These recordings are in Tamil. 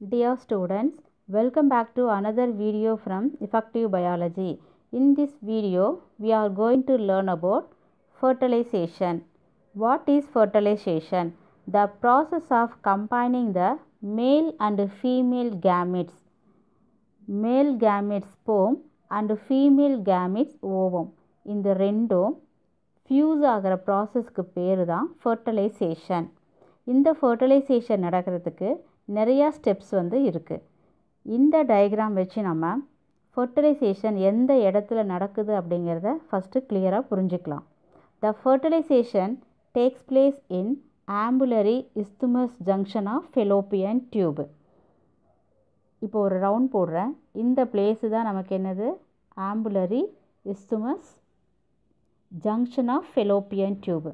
Dear students, welcome back to another video from Effective Biology. In this video, we are going to learn about fertilization. What is fertilization? The process of combining the male and female gametes, male gametes sperm and female gametes ovum. இந்த ரெண்டும் ஃபியூஸ் ஆகிற ப்ராசஸ்க்கு பேர் தான் ஃபர்டிலைசேஷன் இந்த ஃபர்டிலைசேஷன் நடக்கிறதுக்கு நிறையா ஸ்டெப்ஸ் வந்து இருக்குது இந்த டயக்ராம் வச்சு நம்ம ஃபர்டிலைசேஷன் எந்த இடத்துல நடக்குது அப்படிங்கிறத ஃபஸ்ட்டு கிளியராக புரிஞ்சுக்கலாம் the fertilisation takes place in ampullary isthmus junction of Fallopian tube இப்போ ஒரு ரவுண்ட் போடுறேன் இந்த பிளேஸு தான் நமக்கு என்னது ampullary isthmus junction of Fallopian tube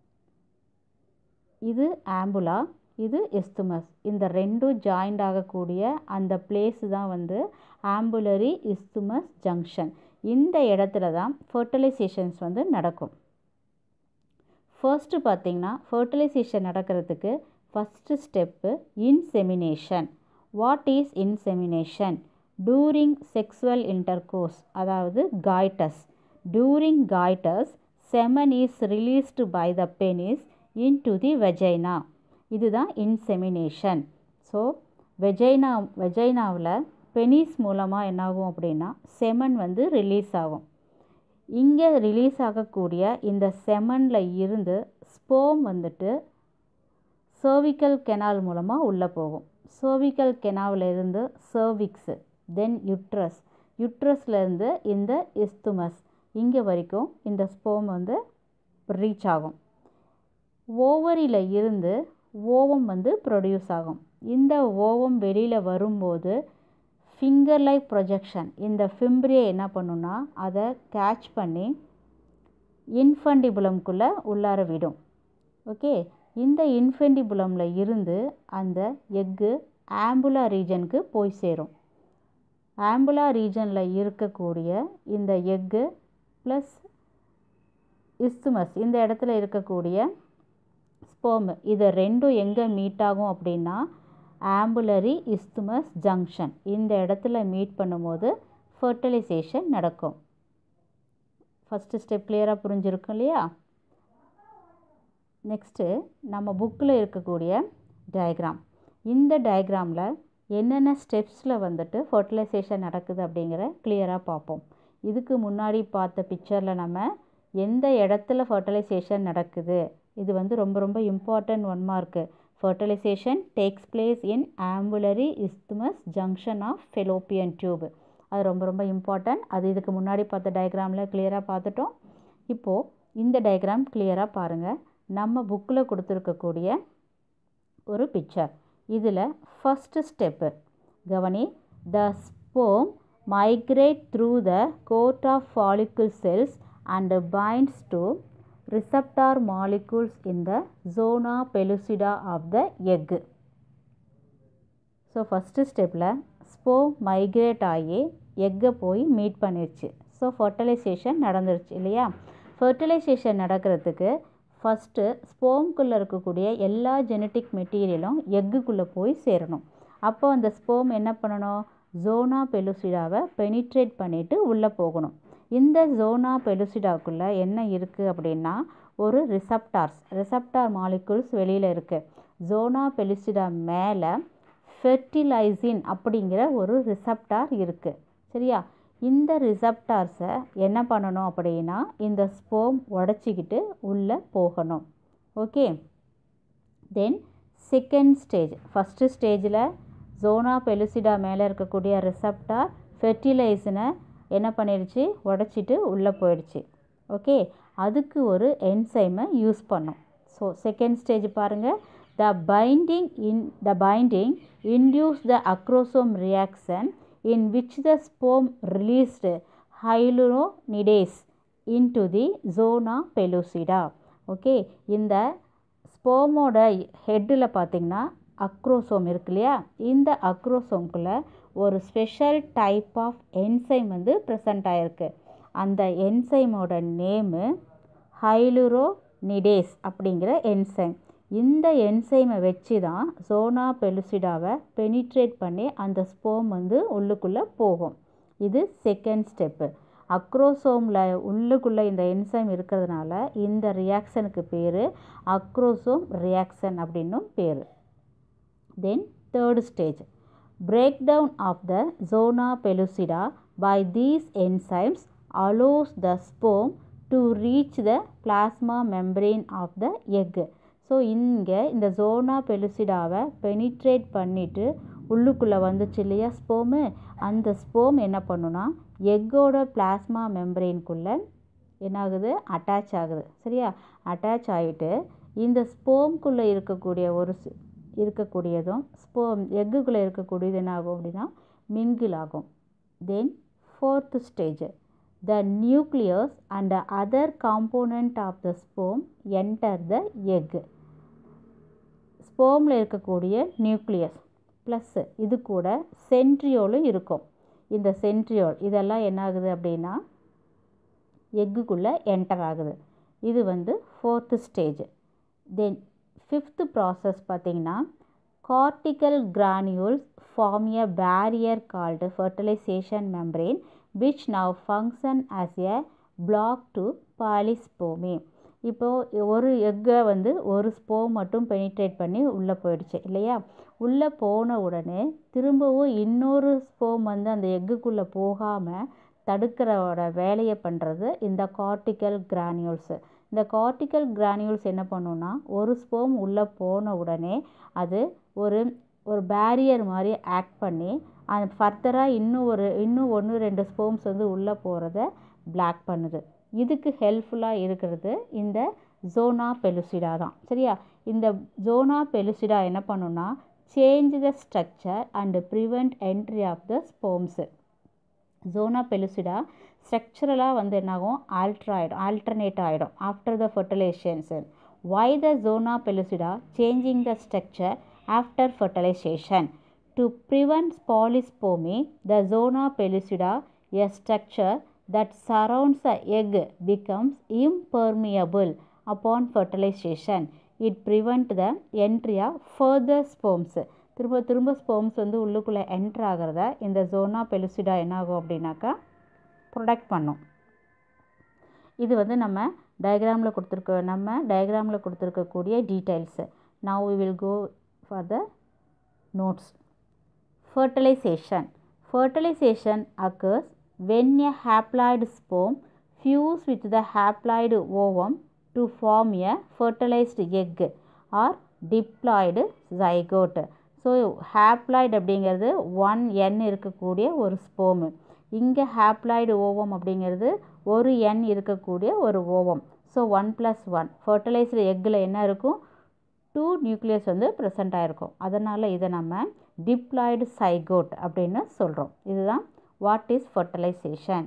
இது ஆம்புலா இது எஸ்துமஸ் இந்த ரெண்டும் ஜாயிண்ட் ஆகக்கூடிய அந்த பிளேஸு தான் வந்து ஆம்புலரி இஸ்துமஸ் ஜங்ஷன் இந்த இடத்துல தான் ஃபர்டிலைசேஷன்ஸ் வந்து நடக்கும் ஃபர்ஸ்ட்டு பார்த்திங்கன்னா ஃபர்டிலைசேஷன் நடக்கிறதுக்கு first step insemination what is insemination during sexual intercourse அதாவது coitus during coitus semen is released by the penis into the vagina இதுதான் இன்செமினேஷன் ஸோ வெஜைனா வெஜைனாவில் பெனிஸ் மூலமாக என்னாகும் அப்படின்னா செமன் வந்து ரிலீஸ் ஆகும் இங்கே ரிலீஸ் ஆகக்கூடிய இந்த செமனில் இருந்து ஸ்போம் வந்துட்டு சர்விக்கல் கெனால் மூலமாக உள்ளே போகும் சர்விக்கல் கெனாவில் இருந்து சர்விக்ஸு தென் யுட்ரஸ் யுட்ரஸ்லேருந்து இந்த இஸ்துமஸ் இங்கே வரைக்கும் இந்த ஸ்போம் வந்து ரீச் ஆகும் ஓவரியில் இருந்து ஓவம் வந்து ப்ரொடியூஸ் ஆகும் இந்த ஓவம் வெளியில் வரும்போது ஃபிங்கர் லைக் ப்ரொஜெக்ஷன் இந்த ஃபிம்ப்ரியை என்ன பண்ணுன்னா அதை கேட்ச் பண்ணி இன்ஃபண்டிபுலம்குள்ளே உள்ளார விடும் ஓகே இந்த இன்ஃபென்டிபுலமில் இருந்து அந்த எக்கு ஆம்புலா ரீஜனுக்கு போய் சேரும் ஆம்புலா ரீஜனில் இருக்கக்கூடிய இந்த எக்கு ப்ளஸ் இஸ்துமஸ் இந்த இடத்துல இருக்கக்கூடிய ஸ்போம் இது ரெண்டும் எங்கே மீட் ஆகும் அப்படின்னா ஆம்புலரி இஸ்துமஸ் ஜங்ஷன் இந்த இடத்துல மீட் பண்ணும்போது ஃபர்டிலைசேஷன் நடக்கும் ஃபஸ்ட்டு ஸ்டெப் கிளியராக புரிஞ்சிருக்கும் இல்லையா நெக்ஸ்ட்டு நம்ம புக்கில் இருக்கக்கூடிய டயக்ராம் இந்த டயக்ராமில் என்னென்ன ஸ்டெப்ஸில் வந்துட்டு ஃபர்டிலைசேஷன் நடக்குது அப்படிங்கிற கிளியராக பார்ப்போம் இதுக்கு முன்னாடி பார்த்த பிக்சரில் நம்ம எந்த இடத்துல ஃபர்டிலைசேஷன் நடக்குது இது வந்து ரொம்ப ரொம்ப important one mark fertilisation takes place in ampullary isthmus junction of Fallopian tube அது ரொம்ப ரொம்ப இம்பார்ட்டன்ட் அது இதுக்கு முன்னாடி பார்த்த டயக்ராமில் கிளியராக பார்த்துட்டோம் இப்போது இந்த டயக்ராம் கிளியராக பாருங்கள் நம்ம புக்கில் கொடுத்துருக்கக்கூடிய ஒரு பிக்சர் இதில் ஃபஸ்ட்டு ஸ்டெப்பு கவனி the sperm migrate through the coat of follicle cells and binds to receptor molecules in the zona pellucida of the egg. So first ஸ்டெப்பில் ஸ்போ மைக்ரேட் ஆகி எக்கை போய் மீட் பண்ணிருச்சு ஸோ ஃபர்டிலைசேஷன் நடந்துருச்சு இல்லையா ஃபர்டிலைசேஷன் நடக்கிறதுக்கு ஃபஸ்ட்டு ஸ்போம்குள்ளே இருக்கக்கூடிய எல்லா ஜெனட்டிக் மெட்டீரியலும் எக்குக்குள்ளே போய் சேரணும் அப்போ அந்த ஸ்போம் என்ன பண்ணணும் ஜோனா பெலுசிடாவை பெனிட்ரேட் பண்ணிவிட்டு உள்ளே போகணும் இந்த ஜோனா பெலுசிடாக்குள்ளே என்ன இருக்குது அப்படின்னா ஒரு ரிசப்டார்ஸ் ரிசப்டார் மாலிகுல்ஸ் வெளியில் இருக்குது ஜோனா பெலுசிடா மேலே ஃபெர்டிலைசின் அப்படிங்கிற ஒரு ரிசப்டார் இருக்குது சரியா இந்த ரிசப்டார்ஸை என்ன பண்ணணும் அப்படின்னா இந்த ஸ்போம் உடச்சிக்கிட்டு உள்ளே போகணும் okay then second stage first ஸ்டேஜில் ஜோனா பெலுசிடா மேலே இருக்கக்கூடிய ரிசப்டார் ஃபெர்டிலைசனை என்ன பண்ணிடுச்சு உடச்சிட்டு உள்ளே போயிடுச்சு ஓகே அதுக்கு ஒரு என்சைமை யூஸ் பண்ணும் ஸோ செகண்ட் ஸ்டேஜ் பாருங்கள் the binding in the binding induce the acrosome reaction in which the sperm released hyaluronidase into the zona pellucida okay இந்த ஸ்போமோட ஹெட்டில் பார்த்திங்கன்னா அக்ரோசோம் இருக்கு இல்லையா இந்த அக்ரோசோம்குள்ளே ஒரு ஸ்பெஷல் டைப் ஆஃப் என்சைம் வந்து ப்ரெசண்ட் ஆகிருக்கு அந்த என்சைமோட நேமு ஹைலுரோனிடேஸ் அப்படிங்கிற என்சைம் இந்த என்சைமை வச்சு தான் சோனா பெலுசிடாவை பெனிட்ரேட் பண்ணி அந்த ஸ்போம் வந்து உள்ளுக்குள்ளே போகும் இது செகண்ட் ஸ்டெப்பு அக்ரோசோமில் உள்ளுக்குள்ளே இந்த என்சைம் இருக்கிறதுனால இந்த ரியாக்ஷனுக்கு பேர் அக்ரோசோம் ரியாக்ஷன் அப்படின்னும் பேர் then third stage break down of the zona pellucida by these enzymes allows the sperm to reach the plasma membrane of the egg so இங்கே இந்த ஜோனா பெலுசிடாவை பெனிட்ரேட் பண்ணிவிட்டு உள்ளுக்குள்ளே வந்துச்சு இல்லையா ஸ்போமு அந்த ஸ்போம் என்ன பண்ணுன்னா எக்கோட பிளாஸ்மா மெம்பரெயின்குள்ளே என்னாகுது அட்டாச் ஆகுது சரியா அட்டாச் ஆகிட்டு இந்த ஸ்போம்குள்ளே இருக்கக்கூடிய ஒரு இருக்கக்கூடியதும் ஸ்போம் எக்குக்குள்ளே இருக்கக்கூடியது என்ன ஆகும் அப்படின்னா மிங்கிள் ஆகும் then fourth stage the nucleus and other component of the sperm enter the egg ஸ்போமில் இருக்கக்கூடிய நியூக்ளியஸ் ப்ளஸ்ஸு இது கூட சென்ட்ரியோலும் இருக்கும் இந்த சென்ட்ரியோல் இதெல்லாம் என்ன ஆகுது அப்படின்னா எக்குக்குள்ளே என்டர் ஆகுது இது வந்து fourth stage then fifth process பார்த்திங்கன்னா cortical granules form a barrier called fertilisation membrane which now function as a block to polyspermy இப்போது ஒரு எக்கை வந்து ஒரு ஸ்போ மட்டும் பெனிட்ரேட் பண்ணி உள்ளே போயிடுச்சு இல்லையா உள்ளே போன உடனே திரும்பவும் இன்னொரு ஸ்போம் வந்து அந்த எக்குக்குள்ளே போகாமல் தடுக்கிறோட வேலையை பண்ணுறது இந்த கார்டிக்கல் கிரானியூல்ஸு இந்த கார்டிக்கல் கிரானியூல்ஸ் என்ன பண்ணுன்னா ஒரு ஸ்போம் உள்ளே போன உடனே அது ஒரு ஒரு பேரியர் மாதிரி ஆக்ட் பண்ணி அது ஃபர்தராக இன்னும் ஒரு இன்னும் ஒன்று ரெண்டு ஸ்போம்ஸ் வந்து உள்ளே போகிறத பிளாக் பண்ணுது இதுக்கு ஹெல்ப்ஃபுல்லாக இருக்கிறது இந்த ஜோனா பெலுசிடா தான் சரியா இந்த ஜோனா பெலுசிடா என்ன பண்ணுன்னா change the structure and prevent entry of the sperms zona pellucida ஸ்ட்ரக்சரலாக வந்து என்னாகும் ஆல்ட்ரு ஆகிடும் ஆல்டர்னேட் ஆகிடும் after the fertilisation why the zona pellucida changing the structure after fertilisation to prevent polyspermy the zona pellucida a structure that surrounds the egg becomes impermeable upon fertilization. It prevents the entry of further sperms. திரும்ப திரும்ப ஸ்போம்ஸ் வந்து உள்ளுக்குள்ளே என்ட்ரு ஆகிறத இந்த ஜோனா பெலுசிடா என்ன ஆகும் அப்படின்னாக்கா ப்ரொடக்ட் பண்ணும் இது வந்து நம்ம டயக்ராமில் கொடுத்துருக்க நம்ம டயக்ராமில் கொடுத்துருக்கக்கூடிய details now we will go for the notes fertilisation fertilisation occurs when a haploid sperm fuse with the haploid ovum to form a fertilized egg or diploid zygote so haploid அப்படிங்கிறது ஒன் என் இருக்கக்கூடிய ஒரு ஸ்போமு இங்கே ஹேப்ளாய்டு ஓவம் அப்படிங்கிறது ஒரு என் இருக்கக்கூடிய ஒரு ovum so one plus one fertilised எக்கில் என்ன இருக்கும் டூ நியூக்ளியஸ் வந்து ப்ரெசண்ட் ஆகிருக்கும் அதனால் இதை நம்ம டிப்ளாய்டு சைகோட் அப்படின்னு சொல்கிறோம் இதுதான் வாட் இஸ் ஃபர்டிலைசேஷன்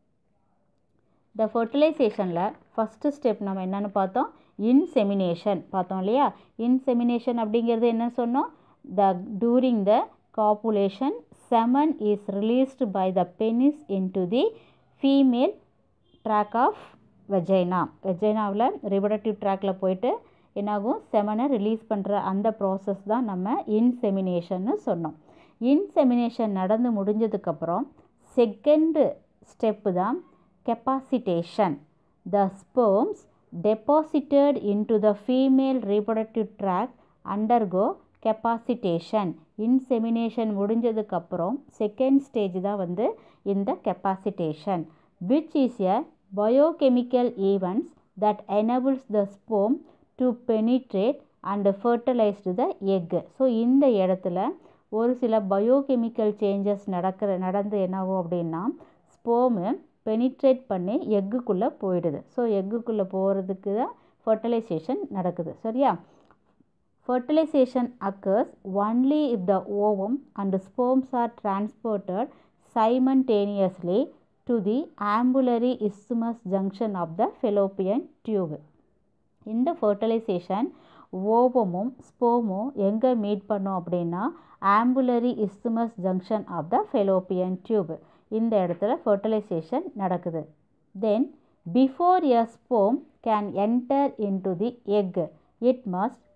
இந்த ஃபர்டிலைசேஷனில் ஃபஸ்ட்டு ஸ்டெப் நம்ம என்னென்னு பார்த்தோம் இன்செமினேஷன் பார்த்தோம் இல்லையா இன்செமினேஷன் அப்படிங்கிறது என்ன சொன்னோம் the during the copulation semen is released by the penis into the female tract of vagina வெஜைனாவில் ரிப்ரடக்டிவ் ட்ராக்கில் போயிட்டு என்னாகும் செமனை ரிலீஸ் பண்ணுற அந்த ப்ராசஸ் தான் நம்ம இன்செமினேஷன்னு சொன்னோம் இன்செமினேஷன் நடந்து முடிஞ்சதுக்கப்புறம் செகண்டு ஸ்டெப்பு தான் capacitation the sperms deposited into the female reproductive tract undergo capacitation insemination முடிஞ்சதுக்கப்புறம் செகண்ட் ஸ்டேஜ் தான் வந்து இந்த capacitation which is a biochemical events that enables the sperm to penetrate and fertilised the egg so இந்த இடத்துல ஒரு சில பயோகெமிக்கல் சேஞ்சஸ் நடக்கிற நடந்து என்னாகும் அப்படின்னா ஸ்போமு பெனிட்ரேட் பண்ணி எக்குக்குள்ளே போயிடுது ஸோ எக்குக்குள்ளே போகிறதுக்கு தான் ஃபர்டிலைசேஷன் நடக்குது சரியா fertilisation occurs only if the ovum and sperms are transported simultaneously to the ampullary isthmus junction of the Fallopian tube இந்த ஃபர்டிலைசேஷன் ஓவமும் ஸ்போமும் எங்கே மீட் பண்ணோம் அப்படின்னா ampullary isthmus junction of the Fallopian tube இந்த இடத்துல ஃபர்டிலைசேஷன் நடக்குது then before a sperm can enter into the egg it must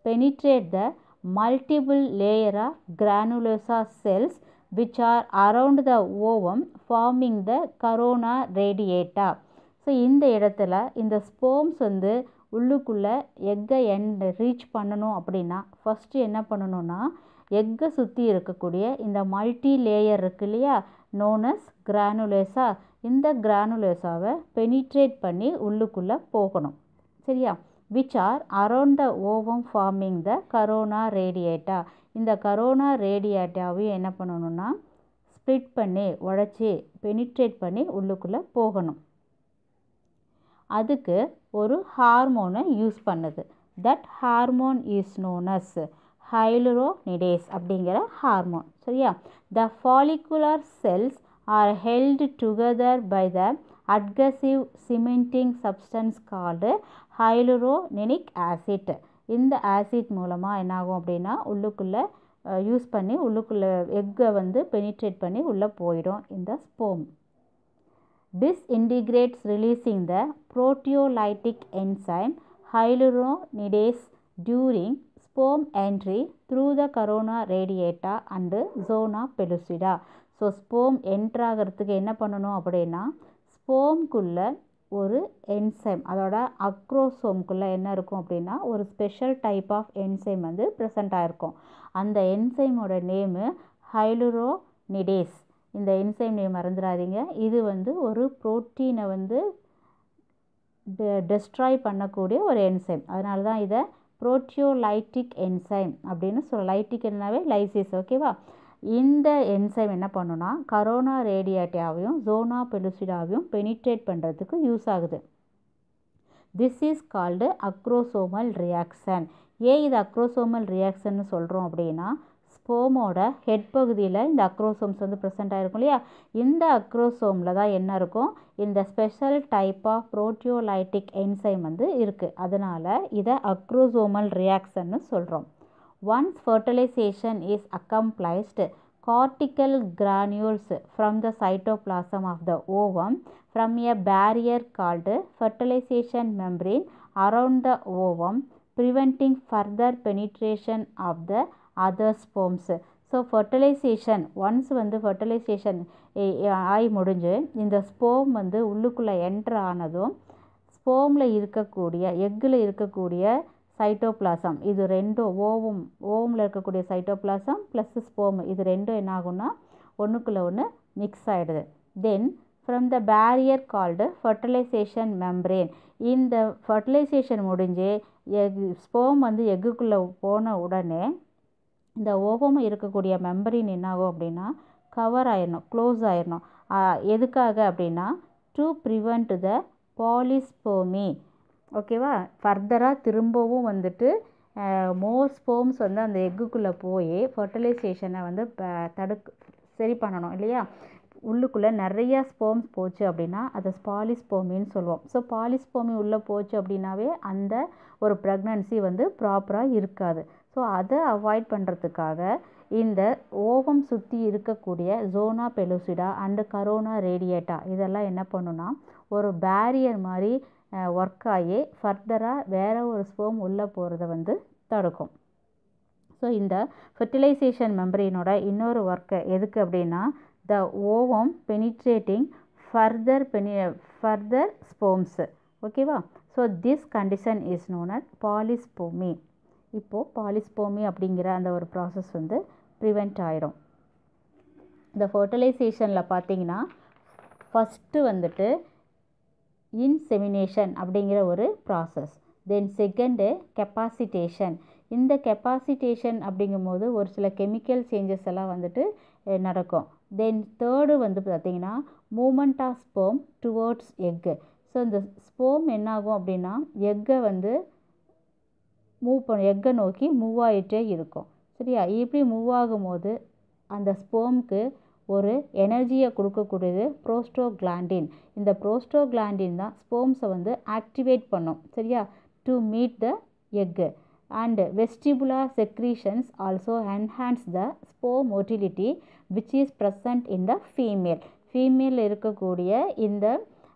penetrate the multiple layer of granulosa cells which are around the ovum forming the corona radiata so இந்த இடத்துல இந்த ஸ்போம்ஸ் வந்து உள்ளுக்குள்ளே எக்கை எண்ட் ரீச் பண்ணணும் அப்படின்னா ஃபஸ்ட்டு என்ன பண்ணணும்னா எக்கை சுற்றி இருக்கக்கூடிய இந்த மல்டி லேயர் இருக்கு இல்லையா நோனஸ் கிரானுலேசா இந்த கிரானுலேசாவை பெனிட்ரேட் பண்ணி உள்ளுக்குள்ளே போகணும் சரியா which are around the ovum forming the corona radiata இந்த கரோனா ரேடியேட்டாவையும் என்ன பண்ணணும்னா ஸ்ப்ளிட் பண்ணி உடச்சி பெனிட்ரேட் பண்ணி உள்ளுக்குள்ளே போகணும் அதுக்கு ஒரு ஹார்மோனை யூஸ் பண்ணுது that hormone is known as hyaluronidase அப்படிங்கிற ஹார்மோன் சரியா the follicular cells are held together by the adhesive cementing substance called hyaluronic acid இந்த ஆசிட் மூலமாக என்னாகும் அப்படின்னா உள்ளுக்குள்ளே யூஸ் பண்ணி உள்ளுக்குள்ளே எக்கை வந்து பெனிட்ரேட் பண்ணி உள்ளே போயிடும் இந்த sperm disintegrates releasing the proteolytic enzyme hyaluronidase during sperm entry through the corona radiata and zona pellucida so sperm entry ஆகிறதுக்கு என்ன பண்ணணும் அப்படின்னா ஸ்போம்குள்ளே ஒரு என்சைம் அதோட அக்ரோசோம்குள்ளே என்ன இருக்கும் அப்படின்னா ஒரு ஸ்பெஷல் டைப் ஆஃப் என்சைம் வந்து ப்ரெசண்ட் ஆகிருக்கும் அந்த என்சைமோட நேமு ஹைலுரோனிடேஸ் இந்த என்சைம் நேம் மறந்துடாதீங்க இது வந்து ஒரு ப்ரோட்டீனை வந்து டெஸ்ட்ராய் பண்ணக்கூடிய ஒரு என்சைம் அதனால தான் இதை ப்ரோட்டியோலைட்டிக் என்சைம் அப்படின்னு சொல்ல லைட்டிக் என்னவே லைசிஸ் ஓகேவா இந்த என்சைம் என்ன பண்ணுன்னா கரோனா ரேடியாட்டியாவையும் ஜோனா பெலுசிடாவையும் பெனிட்ரேட் பண்ணுறதுக்கு யூஸ் ஆகுது this is called acrosomal reaction ஏன் இது அக்ரோசோமல் ரியாக்ஷன்னு சொல்கிறோம் அப்படின்னா ஸ்போமோட ஹெட் பகுதியில் இந்த அக்ரோசோம்ஸ் வந்து ப்ரெசென்ட் ஆகிருக்கும் இல்லையா இந்த அக்ரோசோமில் தான் என்ன இருக்கும் இந்த special type of proteolytic enzyme வந்து இருக்குது அதனால் இதை அக்ரோசோமல் ரியாக்ஷன்னு சொல்கிறோம் once fertilisation is accomplished cortical granules from the cytoplasm of the ovum from a barrier called fertilization membrane around the ovum preventing further penetration of the other sperms so fertilisation once வந்து ஃபர்டிலைசேஷன் ஆகி முடிஞ்சு இந்த ஸ்போம் வந்து உள்ளுக்குள்ளே என்ட்ரு ஆனதும் ஸ்போமில் இருக்கக்கூடிய எக்கில் இருக்கக்கூடிய சைட்டோபிளாசம் இது ரெண்டும் ஓவம் ஓவமில் இருக்கக்கூடிய சைட்டோபிளாசம் ப்ளஸ் ஸ்போம் இது ரெண்டும் என்ன ஆகும்னா ஒன்றுக்குள்ளே ஒன்று மிக்ஸ் ஆகிடுது then from the barrier called fertilisation membrane இந்த ஃபர்டிலைசேஷன் முடிஞ்சு எக் ஸ்போம் வந்து எக்குக்குள்ளே போன உடனே இந்த ஓவம் இருக்கக்கூடிய மெம்பரின் என்னாகும் அப்படின்னா கவர் ஆயிடணும் க்ளோஸ் ஆயிடணும் எதுக்காக அப்படின்னா டு ப்ரிவெண்ட் த பாலிஸ்போமி ஓகேவா ஃபர்தராக திரும்பவும் வந்துட்டு மோர் ஸ்போம்ஸ் வந்து அந்த எக்குக்குள்ளே போய் ஃபர்டிலைசேஷனை வந்து தடுக்கு சரி பண்ணணும் இல்லையா உள்ளுக்குள்ளே நிறையா ஸ்போம்ஸ் போச்சு அப்படின்னா அதை பாலிஸ்போமின்னு சொல்லுவோம் ஸோ பாலிஸ்போமி உள்ளே போச்சு அப்படின்னாவே அந்த ஒரு ப்ரெக்னன்சி வந்து ப்ராப்பராக இருக்காது ஸோ அதை அவாய்ட் பண்ணுறதுக்காக இந்த ஓவம் சுற்றி இருக்கக்கூடிய zona pellucida and corona radiata இதெல்லாம் என்ன பண்ணுன்னா ஒரு பேரியர் மாதிரி ஒர்க் ஆகி ஃபர்தராக வேறு ஒரு ஸ்போம் உள்ளே போகிறத வந்து தடுக்கும் ஸோ இந்த ஃபெர்டிலைசேஷன் மெம்பரினோட இன்னொரு ஒர்க்கு எதுக்கு அப்படின்னா த ஓவம் பெனிட்ரேட்டிங் ஃபர்தர் பெனி ஃபர்தர் ஸ்போம்ஸு ஓகேவா so this condition is known at polyspermy இப்போது பாலிஸ்போமி அப்படிங்கிற அந்த ஒரு ப்ராசஸ் வந்து ப்ரிவெண்ட் ஆயிரும் இந்த ஃபர்டிலைசேஷனில் பார்த்தீங்கன்னா ஃபஸ்ட்டு வந்துட்டு இன்செமினேஷன் அப்படிங்கிற ஒரு ப்ராசஸ் தென் செகண்டு கெப்பாசிட்டேஷன் இந்த கெப்பாசிட்டேஷன் அப்படிங்கும்போது ஒரு சில கெமிக்கல் சேஞ்சஸ் எல்லாம் வந்துட்டு நடக்கும் தென் தேர்டு வந்து பார்த்திங்கன்னா movement of sperm towards egg so இந்த ஸ்போம் என்னாகும் அப்படின்னா எக்கை வந்து மூவ் பண்ண எக்கை நோக்கி மூவ் ஆகிட்டே இருக்கும் சரியா இப்படி மூவ் ஆகும்போது அந்த ஸ்போம்க்கு ஒரு எனர்ஜியை கொடுக்கக்கூடியது ப்ரோஸ்டோக்ளாண்டின் இந்த ப்ரோஸ்டோக்ளாண்டின் தான் ஸ்போம்ஸை வந்து ஆக்டிவேட் பண்ணும் சரியா to meet the egg and vestibular secretions also enhance the sperm motility which is present in the female female இருக்கக்கூடிய இந்த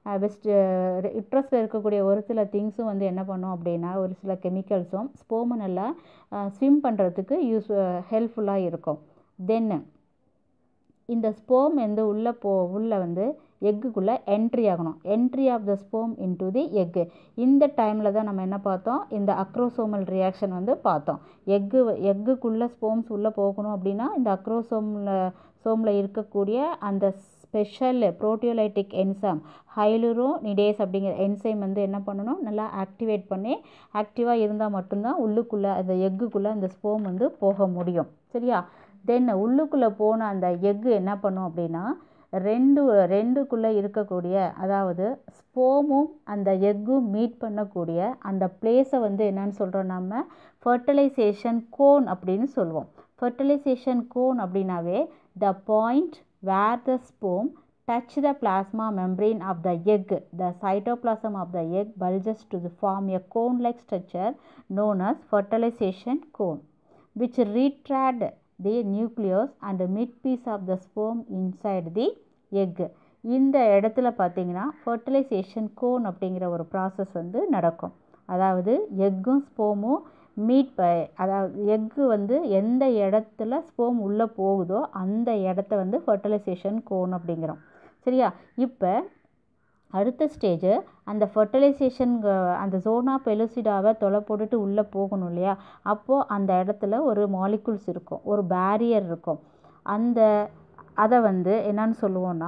வெஸ்ட் யுட்ரஸில் இருக்கக்கூடிய ஒரு சில திங்ஸும் வந்து என்ன பண்ணும் அப்படின்னா ஒரு சில கெமிக்கல்ஸும் ஸ்போமை நல்லா ஸ்விம் பண்ணுறதுக்கு யூஸ் ஹெல்ப்ஃபுல்லாக இருக்கும் தென்னு இந்த ஸ்போம் வந்து உள்ளே போ உள்ளே வந்து எக்குக்குள்ளே என்ட்ரி ஆகணும் entry of the sperm into the egg இந்த டைமில் தான் நம்ம என்ன பார்த்தோம் இந்த அக்ரோசோமல் ரியாக்ஷன் வந்து பார்த்தோம் எக்கு எக்குக்குள்ளே ஸ்போம்ஸ் உள்ளே போகணும் அப்படின்னா இந்த அக்ரோசோமில் சோமில் இருக்கக்கூடிய அந்த special proteolytic enzyme hyaluronidase அப்படிங்கிற என்சைம் வந்து என்ன பண்ணணும் நல்லா ஆக்டிவேட் பண்ணி ஆக்டிவாக இருந்தால் மட்டும்தான் உள்ளுக்குள்ளே அந்த எக்குக்குள்ளே அந்த ஸ்போம் வந்து போக முடியும் சரியா தென் உள்ளுக்குள்ளே போன அந்த எக்கு என்ன பண்ணும் அப்படின்னா ரெண்டு ரெண்டுக்குள்ளே இருக்கக்கூடிய அதாவது ஸ்போமும் அந்த எக்கும் மீட் பண்ணக்கூடிய அந்த பிளேஸை வந்து என்னன்னு சொல்கிறோம் நம்ம ஃபர்டிலைசேஷன் கோன் அப்படின்னு சொல்லுவோம் ஃபர்டிலைசேஷன் கோன் அப்படின்னாவே the point where the sperm touch the plasma membrane of the egg. The cytoplasm of the egg bulges to form a cone-like structure known as fertilization cone, which retract the nucleus and mid-piece of the sperm inside the egg. இந்த இடத்துல பார்த்தீங்கன்னா ஃபர்டிலைசேஷன் கோன் அப்படிங்கிற ஒரு ப்ராசஸ் வந்து நடக்கும் அதாவது எக்கும் ஸ்போமும் மீட் ப அதாவது எக்கு வந்து எந்த இடத்துல ஸ்போம் உள்ளே போகுதோ அந்த இடத்த வந்து ஃபர்டிலைசேஷன் கோன் அப்படிங்கிறோம் சரியா இப்போ அடுத்த ஸ்டேஜு அந்த ஃபர்டிலைசேஷன் அந்த ஜோனா பெலுசிடாவை தொலை போட்டுட்டு உள்ளே போகணும் இல்லையா அப்போது அந்த இடத்துல ஒரு மாலிகுல்ஸ் இருக்கும் ஒரு பேரியர் இருக்கும் அந்த அதை வந்து என்னன்னு சொல்லுவோன்னா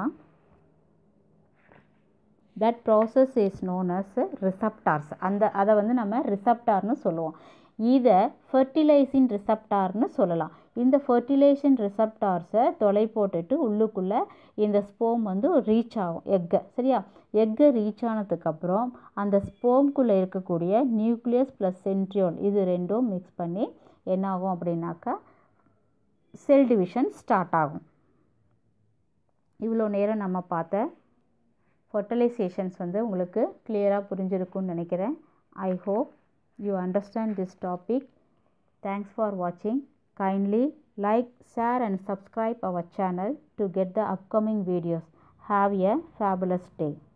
that process is known as receptors அந்த அதை வந்து நம்ம ரிசப்டார்னு சொல்லுவோம் இதை ஃபர்டிலைசிங் ரிசப்டார்னு சொல்லலாம் இந்த ஃபர்டிலேஷன் ரிசப்டார்ஸை தொலை போட்டுட்டு உள்ளுக்குள்ளே இந்த ஸ்போம் வந்து ரீச் ஆகும் எக்கை சரியா எக்கை ரீச் ஆனதுக்கப்புறம் அந்த ஸ்போம்குள்ளே இருக்கக்கூடிய நியூக்ளியஸ் ப்ளஸ் சென்ட்ரியோல் இது ரெண்டும் மிக்ஸ் பண்ணி என்ன ஆகும் அப்படின்னாக்கா செல் டிவிஷன் ஸ்டார்ட் ஆகும் இவ்வளோ நேரம் நம்ம பார்த்த ஃபர்டிலைசேஷன்ஸ் வந்து உங்களுக்கு கிளியராக புரிஞ்சிருக்கும்னு நினைக்கிறேன் I hope you understand this topic. Thanks for watching. Kindly like, share and subscribe our channel to get the upcoming videos. Have a fabulous day.